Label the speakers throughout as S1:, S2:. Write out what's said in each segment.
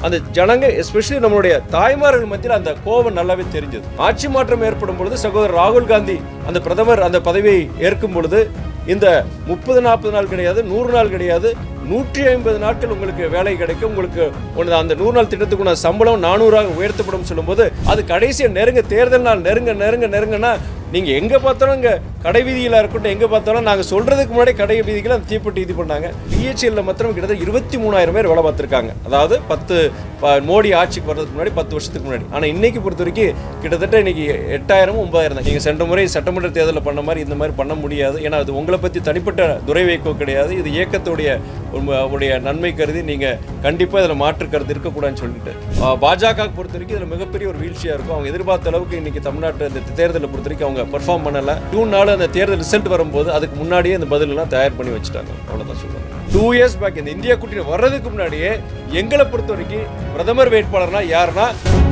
S1: அந்த ஜனங்க எஸ்பெஷலி நம்மளுடைய தாய்மார்கள் மத்தியில் அந்த கோபம் நல்லாவே தெரிஞ்சது ஆட்சி மாற்றம் ஏற்படும் பொழுது சகோதரர் ராகுல் காந்தி அந்த பிரதமர் அந்த பதவியை ஏற்கும் பொழுது இந்த முப்பது நாற்பது நாள் கிடையாது நூறு நாள் கிடையாது நூற்றி ஐம்பது நாட்கள் உங்களுக்கு வேலை கிடைக்கும் உங்களுக்கு ஒன்று அந்த நூறு நாள் திட்டத்துக்குள்ள சம்பளம் நானூறாக உயர்த்தப்படும் சொல்லும்போது அது கடைசியாக நெருங்க தேர்தல் நாள் நெருங்க நெருங்க நெருங்கன்னா நீங்கள் எங்கே பார்த்தாலும் இங்கே கடை வீதியில் இருக்கட்டும் எங்கே பார்த்தாலும் நாங்கள் சொல்கிறதுக்கு முன்னாடி கடை வீதிகளை அந்த தீப்பெட்டி இது பண்ணாங்க பிஹெச்எல்ல மாத்திரம் கிட்டத்தட்ட இருபத்தி மூணாயிரம் பேர் வேலை பார்த்துருக்காங்க அதாவது பத்து ப- மோடி ஆட்சிக்கு வர்றதுக்கு முன்னாடி பத்து வருஷத்துக்கு முன்னாடி ஆனால் இன்னைக்கு பொறுத்த வரைக்கும் கிட்டத்தட்ட இன்னைக்கு எட்டாயிரம் ஒன்பதாயிரம் தான் நீங்கள் சென்ற முறை சட்டமன்ற தேர்தலில் பண்ண மாதிரி இந்த மாதிரி பண்ண முடியாது ஏன்னா அது உங்களை பற்றி தனிப்பட்ட துறை வைக்கோ கிடையாது இது இயக்கத்துடைய உங்க- உடைய நன்மை கருதி நீங்கள் கண்டிப்பாக இதில் மாற்று கருத்து இருக்கக்கூடாதுன்னு சொல்லிட்டு பாஜக பொறுத்த வரைக்கும் இதில் மிகப்பெரிய ஒரு வீழ்ச்சியாக இருக்கும் அவங்க எதிர்பார்த்த அளவுக்கு இன்னைக்கு தமிழ்நாட்டு இந்த தேர்தலை பொறுத்த வரைக்கும் அவங்க பெர்ஃபார்ம் பண்ணலை ஜூன் நாள் அந்த தேர்தல் ரிசல்ட் வரும்போது அதுக்கு முன்னாடியே இந்த பதிலெல்லாம் தயார் பண்ணி வச்சுட்டாங்க அவ்வளோதான் சொல்லுவாங்க டூ இயர்ஸ் பேக் இந்த இந்தியா கூட்டணி வர்றதுக்கு முன்னாடியே எங்களை பொறுத்த வரைக்கும் பிரதமர் வேட்பாளர்னா யாருன்னா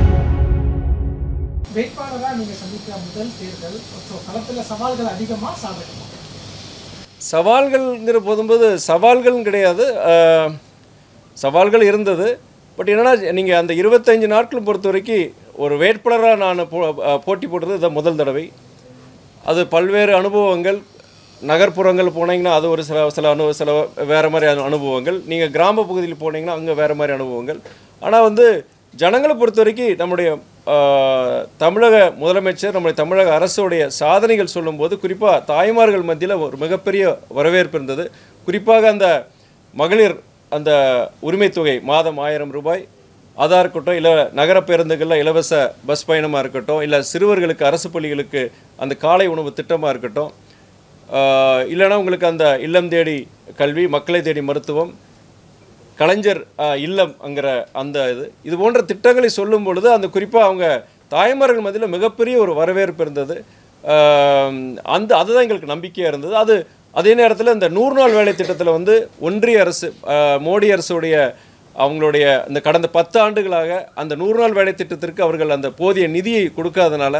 S2: வேட்பாளராக நீங்க சந்திக்கிற முதல் தேர்தல் ஸோ களத்துல சவால்கள் அதிகமா சாதகமா
S1: சவால்கள்ங்கிற போதும்போது சவால்கள் கிடையாது அஹ், சவால்கள் இருந்தது பட் என்னன்னா நீங்கள் அந்த இருபத்தஞ்சு நாட்கள் பொறுத்த வரைக்கும் ஒரு வேட்பாளராக நான் போ அஹ், போட்டி போடுறது இதான் முதல் தடவை அது பல்வேறு அனுபவங்கள் நகர்ப்புறங்கள் போனீங்கன்னா அது ஒரு சில சில அனு சில வேறு மாதிரி அனு- அனுபவங்கள் நீங்கள் கிராம பகுதியில் போனீங்கன்னா அங்கே வேறு மாதிரி அனுபவங்கள் ஆனால் வந்து ஜனங்களை பொறுத்த வரைக்கும் நம்முடைய ஆஹ், தமிழக முதலமைச்சர் நம்முடைய தமிழக அரசுடைய சாதனைகள் சொல்லும்போது குறிப்பாக தாய்மார்கள் மத்தியில் ஒரு மிகப்பெரிய வரவேற்பு இருந்தது குறிப்பாக அந்த மகளிர் அந்த உரிமைத் தொகை மாதம் ஆயிரம் ரூபாய் அதாக இருக்கட்டும் இல்லை நகர பேருந்துகளில் இலவச பஸ் பயணமாக இருக்கட்டும் இல்லை சிறுவர்களுக்கு அரசு பள்ளிகளுக்கு அந்த காலை உணவு திட்டமாக இருக்கட்டும் ஆஹ் இல்லைன்னா உங்களுக்கு அந்த இல்லம் தேடி கல்வி மக்களை தேடி மருத்துவம் கலைஞர் ஆஹ், இல்லம்ங்கிற அந்த இது இது போன்ற திட்டங்களை சொல்லும் பொழுது அந்த குறிப்பாக அவங்க தாய்மார்கள் மத்தியில் மிகப்பெரிய ஒரு வரவேற்பு இருந்தது ஆஹ், அந்த அதுதான் எங்களுக்கு நம்பிக்கையாக இருந்தது அது அதே நேரத்தில் இந்த நூறு நாள் வேலை திட்டத்தில் வந்து ஒன்றிய அரசு ஆஹ், மோடி அரசுடைய அவங்களுடைய இந்த கடந்த பத்து ஆண்டுகளாக அந்த நூறு நாள் வேலை திட்டத்திற்கு அவர்கள் அந்த போதிய நிதியை கொடுக்காதனால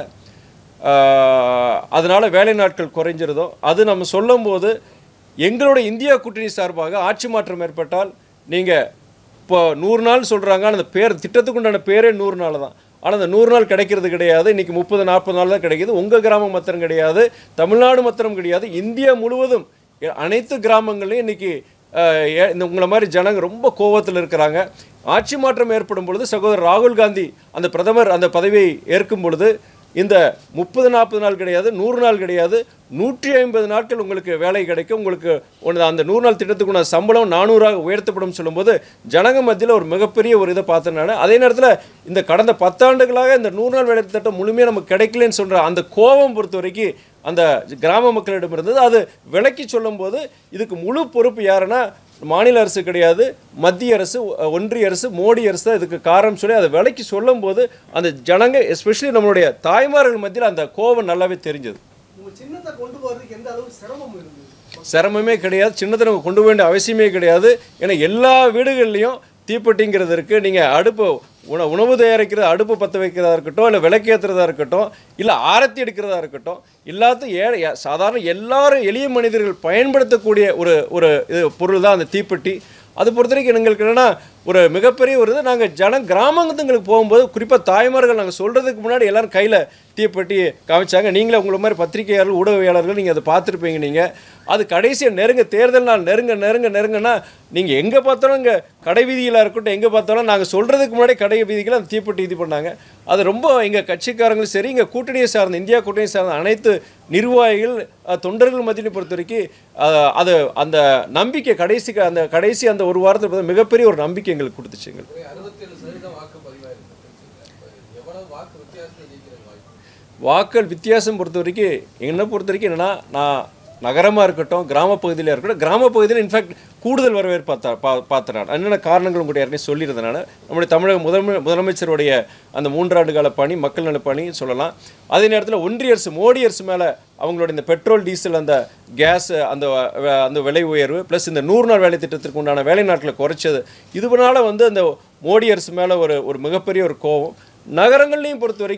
S1: ஆஹ், அதனால வேலை நாட்கள் குறைஞ்சிருதோ அது நம்ம சொல்லும்போது எங்களுடைய இந்தியா கூட்டணி சார்பாக ஆட்சி மாற்றம் ஏற்பட்டால் நீங்கள் இப்போ நூறு நாள் சொல்கிறாங்க ஆனால் அந்த பேர் திட்டத்துக்கு உண்டான பேரே நூறு நாள் தான் ஆனால் அந்த நூறு நாள் கிடைக்கிறது கிடையாது இன்றைக்கி முப்பது நாற்பது நாள் தான் கிடைக்குது உங்கள் கிராமம் மாத்திரம் கிடையாது தமிழ்நாடு மாத்திரம் கிடையாது இந்தியா முழுவதும் எ- அனைத்து கிராமங்களையும் இன்றைக்கி இந்த உங்களை மாதிரி ஜனங்க ரொம்ப கோவத்தில் இருக்கிறாங்க ஆட்சி மாற்றம் ஏற்படும் பொழுது சகோதரர் ராகுல் காந்தி அந்த பிரதமர் அந்த பதவியை ஏற்கும் பொழுது இந்த முப்பது நாற்பது நாள் கிடையாது நூறு நாள் கிடையாது நூற்றி ஐம்பது நாட்கள் உங்களுக்கு வேலை கிடைக்கும் உங்களுக்கு ஒன்று அந்த நூறு நாள் திட்டத்துக்குள்ள சம்பளம் நானூறாக உயர்த்தப்படும் சொல்லும்போது ஜனங்க மத்தியில் ஒரு மிகப்பெரிய ஒரு இதை பார்த்தேன் நான் அதே நேரத்தில் இந்த கடந்த பத்தாண்டுகளாக இந்த நூறு நாள் வேலை திட்டம் முழுமையாக நமக்கு கிடைக்கலன்னு சொல்கிற அந்த கோபம் பொறுத்த வரைக்கும் அந்த கிராம மக்களிடம் இருந்தது அது விலக்கி சொல்லும்போது இதுக்கு முழு பொறுப்பு யாருன்னா மாநில அரசு கிடையாது மத்திய அரசு ஒ- ஒன்றிய அரசு மோடி அரசு தான் இதுக்கு காரணம் சொல்லி அதை விலைக்கு சொல்லும்போது அந்த ஜனங்க எஸ்பெஷலி நம்மளுடைய தாய்மார்கள் மத்தியில் அந்த கோபம் நல்லாவே தெரிஞ்சது
S3: உங்க சின்னத்தை கொண்டு போறதுக்கு எந்த அளவு சிரமம் இருந்தது
S1: சிரமமே கிடையாது சின்னத்தை நம்ம கொண்டு போக வேண்டிய அவசியமே கிடையாது ஏன்னா எல்லா வீடுகள்லையும் தீப்பெட்டிங்கிறது இருக்குது நீங்கள் அடுப்பு உண உணவு தயாரிக்கிறது அடுப்பு பற்ற வைக்கிறதா இருக்கட்டும் இல்லை விளக்கேற்றுறதா இருக்கட்டும் இல்லை ஆரத்தி எடுக்கிறதா இருக்கட்டும் எல்லாத்தையும் ஏழை சாதாரண எல்லாரும் எளிய மனிதர்கள் பயன்படுத்தக்கூடிய ஒரு ஒரு இது பொருள் தான் அந்த தீப்பெட்டி அது பொறுத்த வரைக்கும் எங்களுக்கு என்னென்னா ஒரு மிகப்பெரிய ஒரு இது நாங்கள் ஜன கிராமங்களுக்கு போகும்போது குறிப்பாக தாய்மார்கள் நாங்கள் சொல்கிறதுக்கு முன்னாடி எல்லாரும் கையில் தீப்பெட்டி காமிச்சாங்க நீங்களே உங்களை மாதிரி பத்திரிகையாளர்கள் ஊடகவியாளர்கள் நீங்கள் அதை பார்த்துருப்பீங்க நீங்கள் அது கடைசியாக நெருங்க தேர்தல் நாள் நெருங்க நெருங்க நெருங்கன்னா நீங்கள் எங்கே பார்த்தாலும் இங்கே கடை வீதியில் இருக்கட்டும் எங்கே பார்த்தாலும் நாங்கள் சொல்கிறதுக்கு முன்னாடி கடை வீதிகளை அந்த தீப்பெட்டி இது பண்ணாங்க அது ரொம்ப எங்கள் கட்சிக்காரங்களும் சரி இங்கே கூட்டணியை சார்ந்த இந்தியா கூட்டணியை சார்ந்த அனைத்து நிர்வாகிகள் அஹ், தொண்டர்கள் மத்தியில் பொறுத்த வரைக்கும் அஹ், அது அந்த நம்பிக்கை கடைசி அந்த கடைசி அந்த ஒரு வாரத்தில் பார்த்தா மிகப்பெரிய ஒரு நம்பிக்கை எங்களுக்கு கொடுத்துச்சு எங்களுக்கு
S4: அறுபத்தேழு சதவீதம் வாக்கு பதிவாயிருக்கு எவ்வளவு வாக்கு வித்தியாசத்தை ஜெயிக்கிறது வாய்ப்பு
S1: வாக்கள் வித்தியாசம் பொறுத்த வரைக்கும் என்னை பொறுத்த வரைக்கும் என்னென்னா நான் நகரமாக இருக்கட்டும் கிராம பகுதியில் இருக்கட்டும் கிராம பகுதியில் இன்ஃபேக்ட் கூடுதல் வரவேற்பு பார்த்தா பா பார்த்தேன் நான் என்னென்ன காரணங்களும் கூட ஏற்கனவே சொல்லியிருந்தேன் நான் நம்முடைய தமிழக முதன்மை முதலமைச்சருடைய அந்த மூன்றாண்டு கால பணி மக்கள் நல பணி சொல்லலாம் அதே நேரத்தில் ஒன்றிய அரசு மோடி அரசு மேலே அவங்களோட இந்த பெட்ரோல் டீசல் அந்த கேஸ் அந்த வ- அந்த விலை உயர்வு ப்ளஸ் இந்த நூறு நாள் வேலை திட்டத்திற்கு உண்டான வேலை நாட்களை குறைச்சது இதுனால வந்து அந்த மோடி அரசு மேலே ஒரு ஒரு மிகப்பெரிய ஒரு கோபம் நகரங்கள்லையும் பொறுத்த வரைக்கும்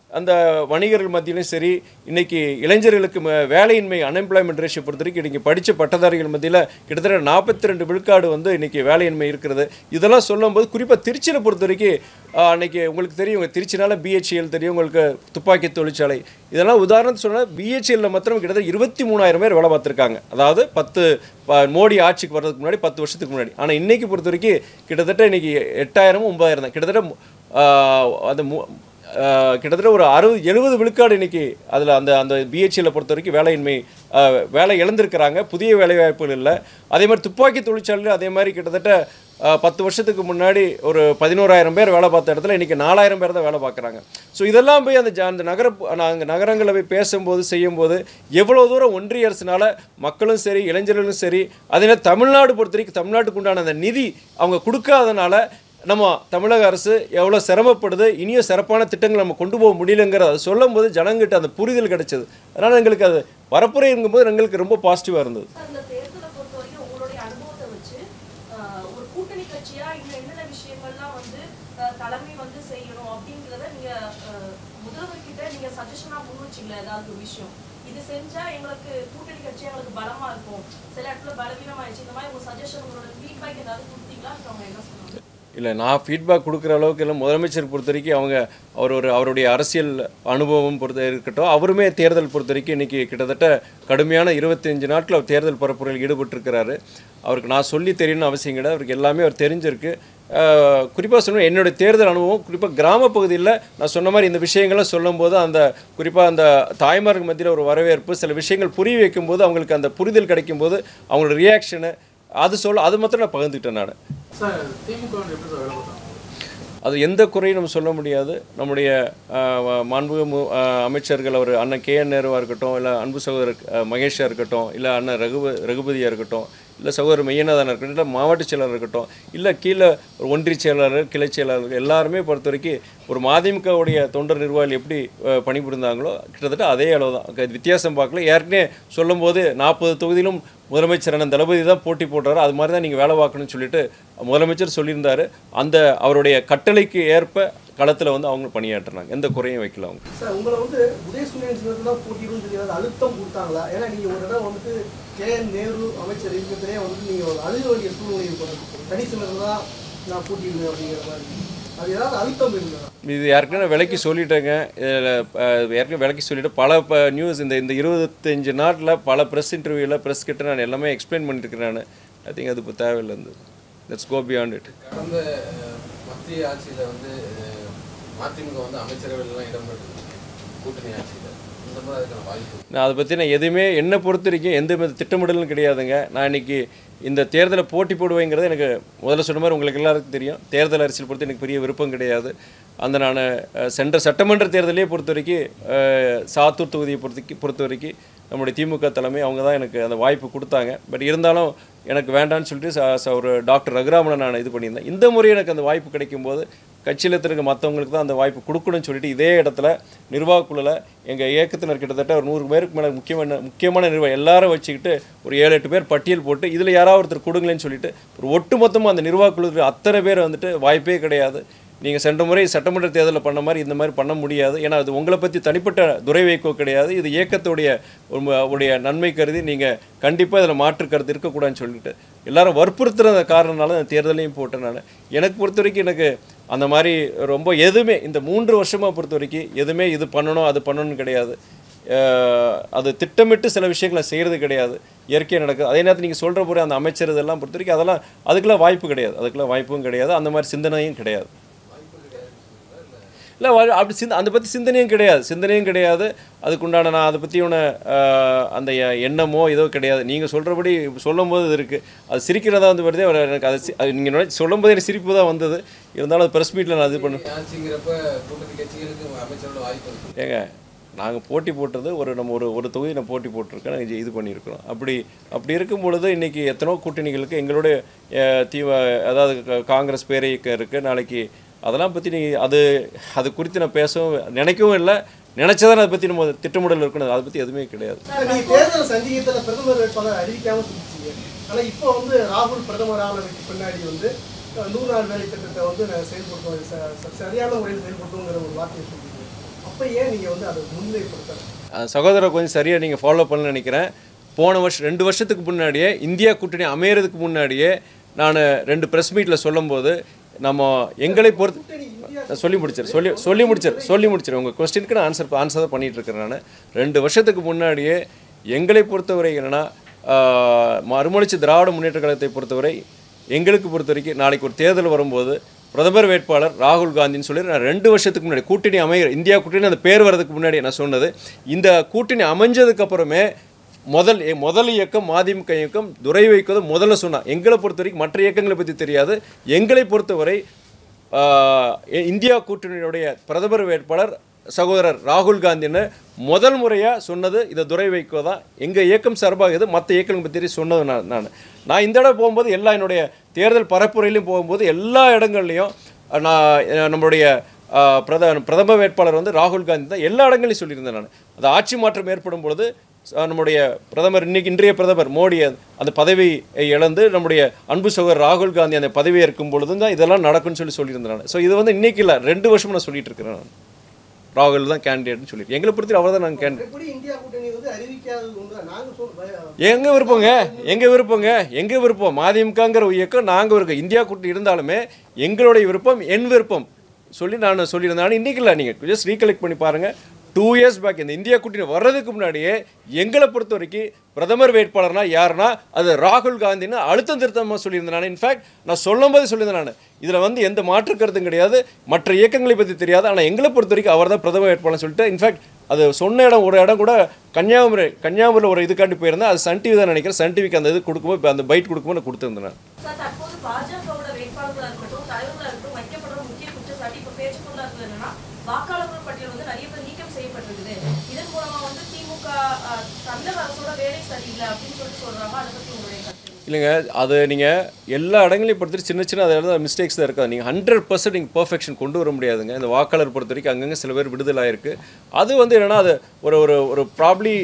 S1: அந்த வணிகர்கள் மத்தியிலும் சரி இன்னைக்கு இளைஞர்களுக்கு ம- வேலையின்மை அன்எம்ப்ளாய்மெண்ட் ரேஷியோ பொறுத்த வரைக்கும் இன்றைக்கி படித்த பட்டதாரிகள் மத்தியில் கிட்டத்தட்ட நாற்பத்தி ரெண்டு விழுக்காடு வந்து இன்னைக்கு வேலையின்மை இருக்கிறது இதெல்லாம் சொல்லும்போது குறிப்பாக திருச்சியில் பொறுத்த வரைக்கும் ஆஹ், அன்னைக்கு உங்களுக்கு தெரியும் உங்க திருச்சினால பிஹெச்எல் தெரியும் உங்களுக்கு துப்பாக்கி தொழிற்சாலை இதெல்லாம் உதாரணத்துக்கு சொன்னால் பிஹெச்எல்ல மாத்திரம் கிட்டத்தட்ட இருபத்தி மூணாயிரம் பேர் வேலை பார்த்துருக்காங்க அதாவது பத்து ப- மோடி ஆட்சிக்கு வர்றதுக்கு முன்னாடி பத்து வருஷத்துக்கு முன்னாடி ஆனால் இன்னைக்கு பொறுத்த வரைக்கும் கிட்டத்தட்ட இன்னைக்கு எட்டாயிரமும் ஒன்பதாயிரம் தான் கிட்டத்தட்ட மு- ஆஹ், அந்த மு- ஆஹ், கிட்டத்தட்ட ஒரு அறுபது எழுபது விழுக்காடு இன்னைக்கு அதில் அந்த அந்த பிஹெச்எல்ல பொறுத்த வரைக்கும் வேலையின்மை ஆஹ், வேலை இழந்திருக்கிறாங்க புதிய வேலை வாய்ப்புகள் இல்லை அதே மாதிரி துப்பாக்கி தொழிற்சாலையில் அதே மாதிரி கிட்டத்தட்ட ஆஹ், பத்து வருஷத்துக்கு முன்னாடி ஒரு பதினோராயிரம் பேர் வேலை பார்த்த இடத்துல இன்றைக்கி நாலாயிரம் பேர் தான் வேலை பார்க்குறாங்க ஸோ இதெல்லாம் போய் அந்த ஜ- அந்த நகர நாங்கள் நகரங்களில் போய் பேசும்போது செய்யும்போது எவ்வளோ தூரம் ஒன்றிய அரசுனால மக்களும் சரி இளைஞர்களும் சரி அதே நேரம் தமிழ்நாடு பொறுத்த வரைக்கும் தமிழ்நாட்டுக்கு உண்டான அந்த நிதி அவங்க கொடுக்காதனால நம்ம தமிழக அரசு எவ்வளோ சிரமப்படுது இனியும் சிறப்பான திட்டங்களை நம்ம கொண்டு போக முடியலங்கிறத அதை சொல்லும்போது ஜனங்கிட்ட அந்த புரிதல் கிடைச்சது அதனால் எங்களுக்கு அது வரப்புரைங்கும்போது எங்களுக்கு ரொம்ப பாசிட்டிவாக இருந்தது
S5: அந்த தேர்தலை பொறுத்த வரைக்கும் உங்களுடைய அனுபவத்தை வச்சு ஆஹ், ஒரு கூட்டணி கட்சியா இன்னும் என்னென்ன விஷயங்கள்லாம் வந்து ஆஹ், தலைமை வந்து செய்யணும் அப்படிங்கிறத நீங்க ஆஹ், முதல்வர்கிட்ட நீங்க சஜஷனா முன் வச்சீங்களா ஏதாவது ஒரு விஷயம் இது செஞ்சா எங்களுக்கு கூட்டணி கட்சி எங்களுக்கு பலமா இருக்கும் சில இடத்துல பலவீனமாயிடுச்சு இந்த மாதிரி உங்க சஜஷன் உங்களோட ஃபீட்பேக் ஏதாவது கொடுத்தீங்களா அதுக்கு அவங்க என்ன சொன்னாங்க
S1: இல்லை நான் ஃபீட்பேக் கொடுக்குற அளவுக்கு இல்லை முதலமைச்சர் பொறுத்த வரைக்கும் அவங்க அவர் ஒரு அவருடைய அரசியல் அனுபவம் பொறுத்த இருக்கட்டும் அவருமே தேர்தல் பொறுத்த வரைக்கும் இன்றைக்கி கிட்டத்தட்ட கடுமையான இருபத்தஞ்சு நாட்கள் அவர் தேர்தல் பரப்புரையில் ஈடுபட்டிருக்கிறாரு அவருக்கு நான் சொல்லி தெரியணும்னு அவசியம் கிடையாது அவருக்கு எல்லாமே அவர் தெரிஞ்சிருக்கு குறிப்பாக சொல்லணும் என்னுடைய தேர்தல் அனுபவம் குறிப்பாக கிராம பகுதியில் நான் சொன்ன மாதிரி இந்த விஷயங்களை சொல்லும்போது அந்த குறிப்பாக அந்த தாய்மார்கள் மத்தியில் ஒரு வரவேற்பு சில விஷயங்கள் புரிய வைக்கும்போது அவங்களுக்கு அந்த புரிதல் கிடைக்கும்போது அவங்களோட ரியாக்ஷனு அது சொல்ல அது மாத்திரம் நான் பகிர்ந்துக்கிட்டேன் நான்
S6: சார் திமுக வந்து எப்படி சார் வேலை பார்த்தாங்க
S1: அது எந்த குறையும் நம்ம சொல்ல முடியாது நம்முடைய ஆஹ், வ- மாண்புமிகு மு- ஆஹ், அமைச்சர்கள் அவர் அண்ணன் கே என் நேருவாக இருக்கட்டும் இல்லை அன்பு சகோதரர் ஆஹ், மகேஷா இருக்கட்டும் இல்லை அண்ணன் ரகுப ரகுபதியாக இருக்கட்டும் இல்லை சகோதரர் மெய்யநாதன் இருக்கட்டும் இல்லை மாவட்ட செயலர் இருக்கட்டும் இல்லை கீழே ஒரு ஒன்றிய செயலாளர் கிளை செயலாளர் எல்லாருமே பொறுத்த வரைக்கும் ஒரு மதிமுகவுடைய தொண்டர் நிர்வாகிகள் எப்படி ஆஹ், பணிபுரிந்தாங்களோ கிட்டத்தட்ட அதே அளவு தான் க- வித்தியாசம் பார்க்கல ஏற்கனவே சொல்லும்போது நாற்பது தொகுதியிலும் முதலமைச்சர் அண்ணன் தளபதி தான் போட்டி போடுறாரு அது மாதிரி தான் நீங்கள் வேலை பார்க்கணும்னு சொல்லிட்டு முதலமைச்சர் சொல்லியிருந்தாரு அந்த அவருடைய கட்டளைக்கு ஏற்ப களத்தில் வந்து அவங்க பணியாற்றுறாங்க எந்த குறையும் வைக்கல அவங்க
S3: சார் உங்களை வந்து உதயசூரியன் சின்னத்தில் தான் போட்டியிடும் சொல்லி ஏதாவது அழுத்தம் கொடுத்தாங்களா ஏன்னா நீங்கள் ஒரு இடம் வந்துட்டு கே என் நேரு அமைச்சர் இருக்கிறதுலே வந்துட்டு நீங்கள் அழுக வேண்டிய சூழ்நிலை இருக்கும் தனி சின்னத்தில் தான் நான் போட்டியிடுவேன் அப்படிங்கிற மாதிரி அது ஏதாவது அழுத்தம் இருந்ததா
S1: இது ஏற்கனவே விலைக்கு சொல்லிட்டேங்க இதில் ஏற்கனவே விலைக்கு சொல்லிட்டு பல ப நியூஸ் இந்த இந்த இருபத்தஞ்சு நாட்டில் பல ப்ரெஸ் இன்டர்வியூவில் ப்ரெஸ் கிட்ட நான் எல்லாமே எக்ஸ்பிளைன் பண்ணியிருக்கிறேன் நான் ஐ திங்க் அது இப்போ தேவையில்லை இருந்தது லெட்ஸ் கோ பியாண்ட் இட்
S4: கடந்த அஹ், மத்திய ஆட்சியில வந்து அஹ், மதிமுக வந்து அமைச்சரவையிலாம் இடம்பெற்றிருக்கு கூட்டணி ஆட்சியில இந்த மாதிரி அதுக்கான வாய்ப்பு இருக்கு.
S1: நான் அதை பற்றி நான் எதுவுமே என்னை பொறுத்த வரைக்கும் எந்த வித திட்டமிடலும் கிடையாதுங்க நான் இன்னைக்கு இந்த தேர்தலை போட்டி போடுவேங்கிறது எனக்கு முதல்ல சொன்ன மாதிரி உங்களுக்கு எல்லாருக்கும் தெரியும் தேர்தல் அரசியல் பொறுத்து எனக்கு பெரிய விருப்பம் கிடையாது அந்த நான் அஹ், சென்ற சட்டமன்ற தேர்தலே பொறுத்த வரைக்கும் அஹ், சாத்தூர் தொகுதியை பொறுத்த பொறுத்த வரைக்கும் நம்முடைய திமுக தலைமை அவங்க தான் எனக்கு அந்த வாய்ப்பு கொடுத்தாங்க பட் இருந்தாலும் எனக்கு வேண்டாம்னு சொல்லிட்டு ச- ச- ஒரு டாக்டர் ரகுராமனை நான் இது பண்ணியிருந்தேன் இந்த முறை எனக்கு அந்த வாய்ப்பு கிடைக்கும்போது கட்சியில் இருக்க மற்றவங்களுக்கு தான் அந்த வாய்ப்பு கொடுக்கணும்னு சொல்லிட்டு இதே இடத்துல நிர்வாகக்குழுல எங்கள் இயக்கத்தினர் கிட்டத்தட்ட ஒரு நூறு பேருக்கு மேலே முக்கியமான முக்கியமான நிர்வாகம் எல்லாரும் வச்சுக்கிட்டு ஒரு ஏழு எட்டு பேர் பட்டியல் போட்டு இதில் யாராவது ஒருத்தர் கொடுங்களேன்னு சொல்லிட்டு ஒரு ஒட்டுமொத்தமாக அந்த நிர்வாகக்குழு அத்தனை பேர் வந்துட்டு வாய்ப்பே கிடையாது நீங்கள் சென்ற முறை சட்டமன்ற தேர்தலில் பண்ண மாதிரி இந்த மாதிரி பண்ண முடியாது ஏன்னா அது உங்களை பற்றி தனிப்பட்ட துறை வைக்கோ கிடையாது இது இயக்கத்துடைய ஒரு ம- உடைய நன்மை கருதி நீங்கள் கண்டிப்பாக இதில் மாற்று கருத்து இருக்கக்கூடாதுன்னு சொல்லிட்டு எல்லாரும் வற்புறுத்துற காரணனால அந்த தேர்தலையும் போட்டேன் நான் எனக்கு பொறுத்த வரைக்கும் எனக்கு அந்த மாதிரி ரொம்ப எதுவுமே இந்த மூன்று வருஷமாக பொறுத்த வரைக்கும் எதுவுமே இது பண்ணணும் அது பண்ணணும்னு கிடையாது அஹ் அது திட்டமிட்டு சில விஷயங்களை செய்கிறது கிடையாது இயற்கையாக நடக்குது அதே நேரத்தில் நீங்கள் சொல்கிற போகிற அந்த அமைச்சர் இதெல்லாம் பொறுத்த வரைக்கும் அதெல்லாம் அதுக்கெல்லாம் வாய்ப்பு கிடையாது அதுக்கெல்லாம் வாய்ப்பும் கிடையாது அந்த மாதிரி சிந்தனையும் கிடையாது இல்லை அப்படி சிந்த அதை பற்றி சிந்தனையும் கிடையாது சிந்தனையும் கிடையாது அதுக்குண்டான நான் அதை பற்றியான அந்த எ- எண்ணமோ ஏதோ கிடையாது நீங்கள் சொல்கிறபடி சொல்லும்போது இது இருக்குது அது சிரிக்கிறதா வந்து வருதே ஒரு எனக்கு அது சி- அது நீங்கள் சொல்லும்போது எனக்கு சிரிப்பு தான் வந்தது இருந்தாலும் அது ப்ரெஸ் மீட்டில் நான் இது பண்ண
S4: ஆட்சிங்கிறப்ப கூட்டணி கட்சிகளுக்கு அமைச்சரோட வாய்ப்பு இருக்கு
S1: ஏங்க நாங்கள் போட்டி போட்டது ஒரு நம்ம ஒரு ஒரு தொகுதி நம்ம போட்டி போட்டிருக்கோம் நாங்கள் இது பண்ணியிருக்கிறோம் அப்படி அப்படி இருக்கும் பொழுது இன்றைக்கி எத்தனோ கூட்டணிகளுக்கு எங்களுடைய அஹ், தீவ அதாவது க- காங்கிரஸ் பேரியக்கம் இருக்குது நாளைக்கு அதெல்லாம் பற்றி நீ அது அது குறித்து நான் பேசவும் நினைக்கவும் இல்லை நினச்சதான் அதை பற்றி நம்ம திட்டமிடல் இருக்கணும் அதை பற்றி எதுவுமே கிடையாது
S3: சார், நீங்க தேர்தல் சந்தேகத்துல பிரதமர் வேட்பாளர் அறிவிக்காம சொல்லிச்சீங்க ஆனா இப்போ வந்து ராகுல் பிரதமர் ஆனதுக்கு பின்னாடி வந்து அஹ், நூறு நாள் வேலை திட்டத்தை வந்து நான் செயல்படுத்துவோம் ச- ச- சரியான முறையில் செயல்படுத்துவோங்கிற ஒரு வார்த்தையை சொல்றீங்க அப்போ அப்ப ஏன் நீங்க வந்து அதை முன்னிலைப்படுத்தல
S1: அஹ் சகோதரர் கொஞ்சம் சரியாக நீங்கள் ஃபாலோ பண்ண நினைக்கிறேன் போன வருஷம் ரெண்டு வருஷத்துக்கு முன்னாடியே இந்தியா கூட்டணி அமையறதுக்கு முன்னாடியே நான் ரெண்டு ப்ரெஸ் மீட்டில் சொல்லும்போது நம்ம எங்களை பொறுத்து
S3: கூட்டணி இந்தியா
S1: நான் சொல்லி முடிச்சிரு சொல்லி சொல்லி முடிச்சிரு சொல்லி முடிச்சிரு உங்கள் கொஸ்டினுக்கு நான் ஆன்சர் ஆன்சர் தான் பண்ணிட்டு இருக்கிறேன் நான் ரெண்டு வருஷத்துக்கு முன்னாடியே எங்களை பொறுத்தவரை என்னென்னா மறுமலர்ச்சி திராவிட முன்னேற்ற கழகத்தை பொறுத்தவரை எங்களுக்கு பொறுத்த வரைக்கும் நாளைக்கு ஒரு தேர்தல் வரும்போது பிரதமர் வேட்பாளர் ராகுல் காந்தின்னு சொல்லி நான் ரெண்டு வருஷத்துக்கு முன்னாடி கூட்டணி அமைய இந்தியா கூட்டணி அந்த பேர் வர்றதுக்கு முன்னாடி நான் சொன்னது இந்த கூட்டணி அமைஞ்சதுக்கு அப்புறமே முதல் எ- முதல் இயக்கம் மதிமுக இயக்கம் துரை வைக்கது முதல்ல சொன்னா எங்களை பொறுத்த வரைக்கும் மற்ற இயக்கங்களை பற்றி தெரியாது எங்களை பொறுத்தவரை ஆஹ், இ- இந்தியா கூட்டணியுடைய பிரதமர் வேட்பாளர் சகோதரர் ராகுல் காந்தின்னு முதல் முறையாக சொன்னது இதை துரை வைக்கோ தான் எங்கள் இயக்கம் சார்பாக இது மற்ற இயக்கங்கள் பற்றி சொன்னது நான் நான் நான் இந்த இடம் போகும்போது எல்லா என்னுடைய தேர்தல் பரப்புரையிலையும் போகும்போது எல்லா இடங்கள்லையும் நான் அஹ், நம்மளுடைய ஆஹ், பிரத பிரதம வேட்பாளர் வந்து ராகுல் காந்தி தான் எல்லா இடங்களையும் சொல்லியிருந்தேன் நான் அது ஆட்சி மாற்றம் ஏற்படும் பொழுது அஹ், நம்முடைய பிரதமர் இன்னைக்கு இன்றைய பிரதமர் மோடி அந்த- அந்த பதவியை இழந்து நம்முடைய அன்பு சகோதரர் ராகுல் காந்தி அந்த பதவியை இருக்கும் பொழுது தான் இதெல்லாம் நடக்கும்னு சொல்லி சொல்லியிருந்தேன் நான் ஸோ இது வந்து இன்னைக்கு இல்லை ரெண்டு வருஷமா நான் சொல்லிட்டு இருக்கிறேன் நான் ராகுல் தான் கேண்டிடேட்னு சொல்லிட்டு எங்களை பொறுத்து அவர் தான் நாங்கள் கேண்டிடேட்
S3: எப்படி இந்தியா கூட்டணி வந்து அறிவிக்காதது உண்டு நாங்க சொல்றோம்
S1: எங்க விருப்பங்க எங்க விருப்பங்க எங்க விருப்பம் மதிமுகங்கிற இயக்கம் நாங்கள் இருக்கோம் இந்தியா கூட்டணி இருந்தாலுமே எங்களுடைய விருப்பம் என் விருப்பம் சொல்லி நான் சொல்லியிருந்தேன் ஆனால் இன்றைக்கி இல்லை நீங்கள் ஜஸ்ட் ரீகலெக்ட் பண்ணி பாருங்கள் டூ இயர்ஸ் பேக் இந்த இந்தியா கூட்டணி வர்றதுக்கு முன்னாடியே எங்களை பொறுத்த வரைக்கும் பிரதமர் வேட்பாளர்னா யாருன்னா அது ராகுல் காந்தின்னு அழுத்தம் திருத்தமாக சொல்லியிருந்தேன் நான் இன்ஃபேக்ட் நான் சொல்லும் போது சொல்லியிருந்தேன் நான் இதில் வந்து எந்த மாற்று கருத்தும் கிடையாது மற்ற இயக்கங்களை பற்றி தெரியாது ஆனால் எங்களை பொறுத்த வரைக்கும் அவர் தான் பிரதமர் வேட்பாளர்னு சொல்லிட்டு இன்ஃபேக்ட் அது சொன்ன இடம் ஒரு இடம் கூட கன்னியாகுமரி கன்னியாகுமரியில் ஒரு இதுக்காண்டி போயிருந்தேன் அது சன் டிவி தான் நினைக்கிறேன் சன் டிவிக்கு அந்த இது கொடுக்கும்போது இப்ப அந்த பைட் கொடுக்கும்போது நான் கொடுத்துருந்தேன் நான்.
S5: சார் தற்போது பாஜகவோட வேட்பாளர்களா இருக்கட்டும் தலைவர்களா இருக்கட்டும் வைக்கப்படுற முக்கிய குற்றச்சாட்டு இப்ப பேச்சுக்குள்ள இருக்கிறது என்னன்னா வாக்காளர்கள் பட்டியல் வந்து நிறைய பேர் நீக்கம் செய்யப்பட்டிருக்குது இதன் மூலமா வந்து திமுக அஹ், தமிழக அரசோட வேலை சரியில்லை அப்படின்னு சொல்லிட்டு சொல்றாங்க அதை பத்தி உங்களுடைய கருத்து என்ன?
S1: இல்லைங்க அது நீங்கள் எல்லா இடங்களையும் பொறுத்தவரை சின்ன சின்ன அதில் மிஸ்டேக்ஸ் தான் இருக்காது நீங்கள் ஹண்ட்ரட் பர்சன்ட் நீங்கள் பர்ஃபெக்ஷன் கொண்டு வர முடியாதுங்க இந்த வாக்காளர் பொறுத்த வரைக்கும் அங்கங்கே சில பேர் விடுதலாயிருக்கு அது வந்து என்னென்னா அது ஒரு ஒரு ஒரு ப்ராப்ளி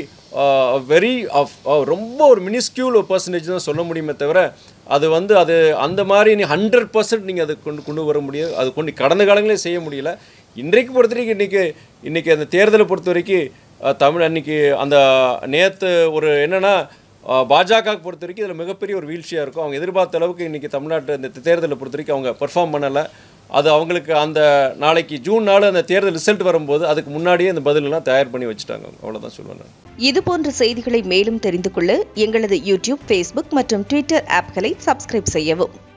S1: வெரி ஆஃப் ரொம்ப ஒரு மினிஸ்கியூல் பர்சன்டேஜ் தான் சொல்ல முடியுமே தவிர அது வந்து அது அந்த மாதிரி நீ ஹண்ட்ரட் பர்சன்ட் நீங்கள் அதை கொண்டு கொண்டு வர முடியாது அது கொண்டு கடந்த காலங்களே செய்ய முடியல இன்றைக்கு பொறுத்த வரைக்கும் இன்றைக்கி இன்றைக்கி அந்த தேர்தலை பொறுத்த வரைக்கும் அஹ், தமிழ் அன்னைக்கு அந்த நேற்று ஒரு என்னென்னா பாஜக பொறுத்த வரைக்கும் இதில் மிகப்பெரிய ஒரு வீழ்ச்சியாக இருக்கும் அவங்க எதிர்பார்த்த அளவுக்கு இன்றைக்கி தமிழ்நாட்டு இந்த தேர்தலை பொறுத்த வரைக்கும் அவங்க பெர்ஃபார்ம் பண்ணலை அது அவங்களுக்கு அந்த நாளைக்கு ஜூன் நாலு அந்த தேர்தல் ரிசல்ட் வரும்போது அதுக்கு முன்னாடியே அந்த பதிலெல்லாம் தயார் பண்ணி வச்சுட்டாங்க அவ்வளோதான் சொல்லுவேன் நான்
S7: இது போன்ற செய்திகளை மேலும் தெரிந்து கொள்ள எங்களது யூடியூப் ஃபேஸ்புக் மற்றும் ட்விட்டர் ஆப்களை சப்ஸ்கிரைப் செய்யவும்